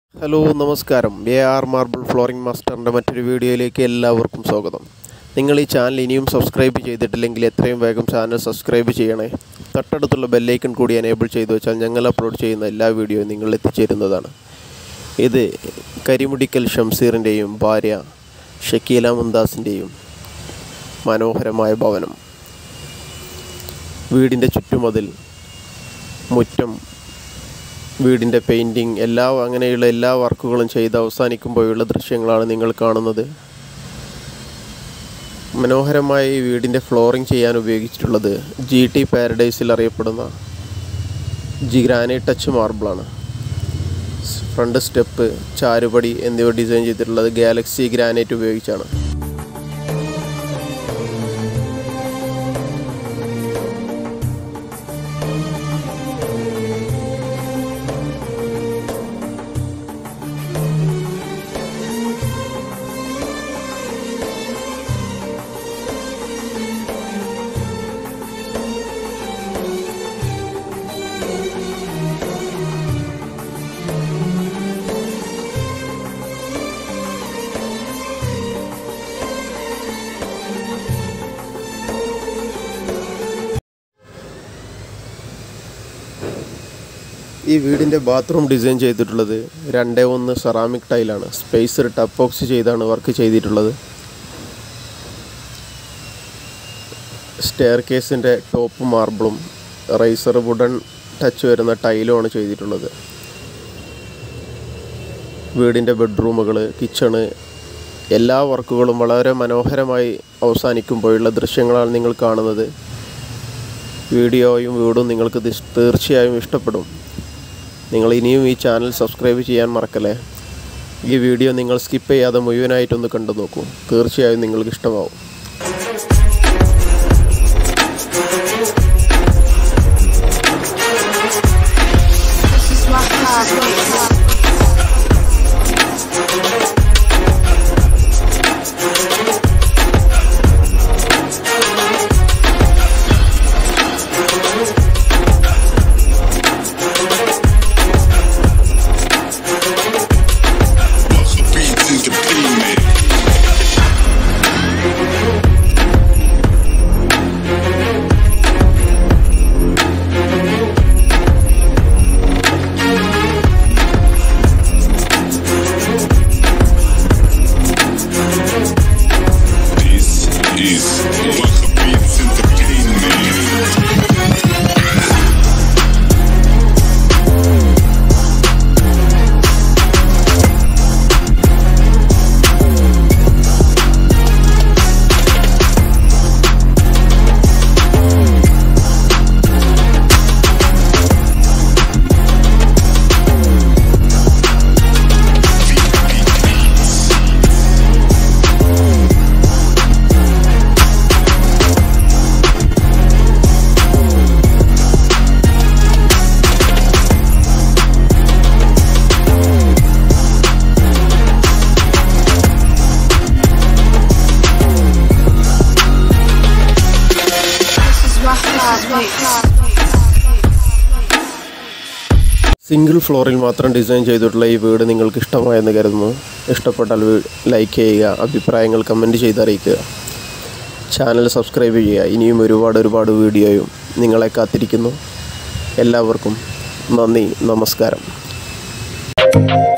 Hello നമസ്കാരം A R marble flooring മാസ്റ്ററിൻ്റെ മറ്റൊരു വീഡിയോയിലേക്ക് എല്ലാവർക്കും സ്വാഗതം നിങ്ങൾ ഈ ചാനൽ ഇനിയും സബ്സ്ക്രൈബ് ചെയ്തിട്ടില്ലെങ്കിൽ എത്രയും വേഗം ചാനൽ സബ്സ്ക്രൈബ് ചെയ്യണേ തൊട്ടടുത്തുള്ള ബെല്ലൈക്കൺ കൂടി എനേബിൾ ചെയ്തു വെച്ചാൽ ഞങ്ങൾ അപ്ലോഡ് ചെയ്യുന്ന എല്ലാ വീഡിയോയും നിങ്ങൾ എത്തിച്ചേരുന്നതാണ് ഇത് കരിമുടിക്കൽ ഷംസീറിൻ്റെയും ഭാര്യ ഷക്കീല മുന്താസിൻ്റെയും മനോഹരമായ ഭവനം വീടിൻ്റെ ചുറ്റുമതിൽ മുറ്റം വീടിൻ്റെ പെയിൻറ്റിങ് എല്ലാ അങ്ങനെയുള്ള എല്ലാ വർക്കുകളും ചെയ്ത് അവസാനിക്കുമ്പോഴുള്ള ദൃശ്യങ്ങളാണ് നിങ്ങൾ കാണുന്നത് മനോഹരമായി ഈ വീടിൻ്റെ ഫ്ലോറിംഗ് ചെയ്യാൻ ഉപയോഗിച്ചിട്ടുള്ളത് ജി ടി പാരഡൈസിൽ അറിയപ്പെടുന്ന ജി ഗ്രാനൈറ്റ് ടച്ച് മാർബിളാണ് ഫ്രണ്ട് സ്റ്റെപ്പ് ചാരുപടി എന്നിവ ഡിസൈൻ ചെയ്തിട്ടുള്ളത് ഗാലക്സി ഗ്രാനൈറ്റ് ഉപയോഗിച്ചാണ് ഈ വീടിൻ്റെ ബാത്റൂം ഡിസൈൻ ചെയ്തിട്ടുള്ളത് രണ്ടേ ഒന്ന് സെറാമിക് ടൈലാണ് സ്പേസർ ടപ്പോക്സ് ചെയ്താണ് വർക്ക് ചെയ്തിട്ടുള്ളത് സ്റ്റെയർ കേസിൻ്റെ ടോപ്പ് മാർബിളും റൈസർ വുഡൻ ടച്ച് വരുന്ന ടൈലുമാണ് ചെയ്തിട്ടുള്ളത് വീടിൻ്റെ ബെഡ്റൂമുകൾ കിച്ചണ് എല്ലാ വർക്കുകളും വളരെ മനോഹരമായി അവസാനിക്കുമ്പോഴുള്ള ദൃശ്യങ്ങളാണ് നിങ്ങൾ കാണുന്നത് വീഡിയോയും വീടും നിങ്ങൾക്ക് ദിസ്- തീർച്ചയായും ഇഷ്ടപ്പെടും നിങ്ങൾ ഇനിയും ഈ ചാനൽ സബ്സ്ക്രൈബ് ചെയ്യാൻ മറക്കല്ലേ ഈ വീഡിയോ നിങ്ങൾ സ്കിപ്പ് ചെയ്യാതെ മുഴുവനായിട്ടൊന്ന് കണ്ടു നോക്കൂ തീർച്ചയായും നിങ്ങൾക്ക് ഇഷ്ടമാവും Beats entertainment. This is Wacha Beats Entertainment. Single ഫ്ലോറിൽ മാത്രം ഡിസൈൻ ചെയ്തിട്ടുള്ള ഈ വീട് നിങ്ങൾക്ക് ഇഷ്ടമായെന്ന് കരുതുന്നു ഇഷ്ടപ്പെട്ടാൽ ലൈക്ക് ചെയ്യുക അഭിപ്രായങ്ങൾ കമൻറ്റ് ചെയ്ത് അറിയിക്കുക ചാനൽ സബ്സ്ക്രൈബ് ചെയ്യുക ഇനിയും ഒരുപാട് ഒരുപാട് വീഡിയോയും നിങ്ങളെ കാത്തിരിക്കുന്നു എല്ലാവർക്കും നന്ദി നമസ്കാരം